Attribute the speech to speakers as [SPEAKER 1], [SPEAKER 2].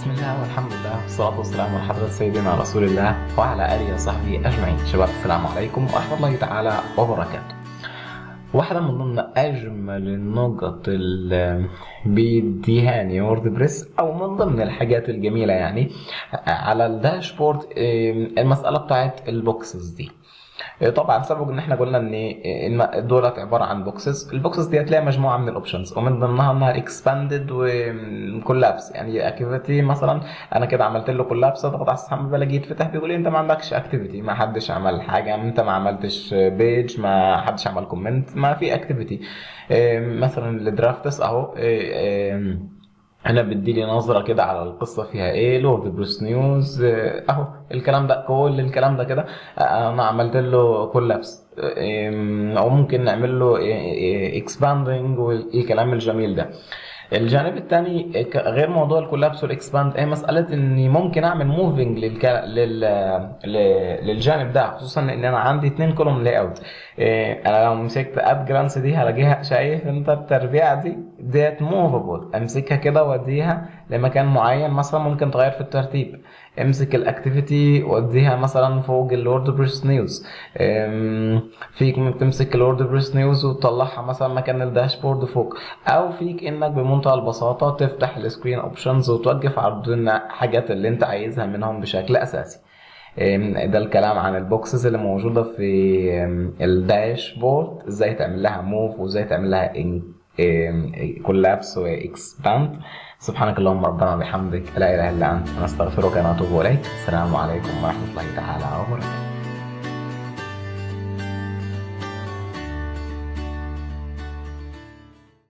[SPEAKER 1] بسم الله والحمد لله والصلاة والسلام على حضرة سيدنا رسول الله وعلى آله وصحبه أجمعين شباب السلام عليكم ورحمة الله تعالى وبركاته واحدة من ضمن أجمل النقط اللي بيديهاني ووردبريس أو من ضمن الحاجات الجميلة يعني على الداشبورد المسألة بتاعت البوكسز دي طبعا سبب ان احنا قلنا ان دولت عباره عن بوكسز البوكسز دي هتلاقي مجموعه من الاوبشنز ومن ضمنها انها اكسباندد وكولابس يعني اكتيفيتي مثلا انا كده عملت له كولابس اضغط على السهم بلاقيه يتفتح بيقول لي انت ما عندكش اكتيفيتي ما حدش عمل حاجه انت ما عملتش بيج ما حدش عمل كومنت ما في اكتيفيتي مثلا الدرافتس اهو انا بدي لي نظره كده على القصه فيها ايه لورد بروس نيوز اهو الكلام ده كل الكلام ده كده انا عملت له كولابس او ممكن نعمل له اكسباندنج والكلام الجميل ده الجانب الثاني غير موضوع الكولابس والاكسباند هي مساله اني ممكن اعمل موفنج للك... لل... للجانب ده خصوصا ان انا عندي اثنين كولوم لاي اوت انا لو مسكت اب جرانس دي هلاقيها شايف انت التربيع دي ديت موفابل امسكها كده واديها لمكان معين مثلا ممكن تغير في الترتيب امسك الاكتيفيتي وديها مثلا فوق الورد بريس نيوز فيك انك تمسك الورد بريس نيوز وتطلعها مثلا مكان الداشبورد فوق او فيك انك بمنتهى البساطه تفتح السكرين اوبشنز وتوقف عرض الحاجات اللي انت عايزها منهم بشكل اساسي ده الكلام عن البوكسز اللي موجوده في الداشبورد ازاي تعمل لها موف وازاي تعمل لها كولابس واكسباند سبحانك اللهم ربنا وبحمدك لا اله الا انت نستغفرك ونتوب اليك السلام عليكم ورحمه الله تعالى وبركاته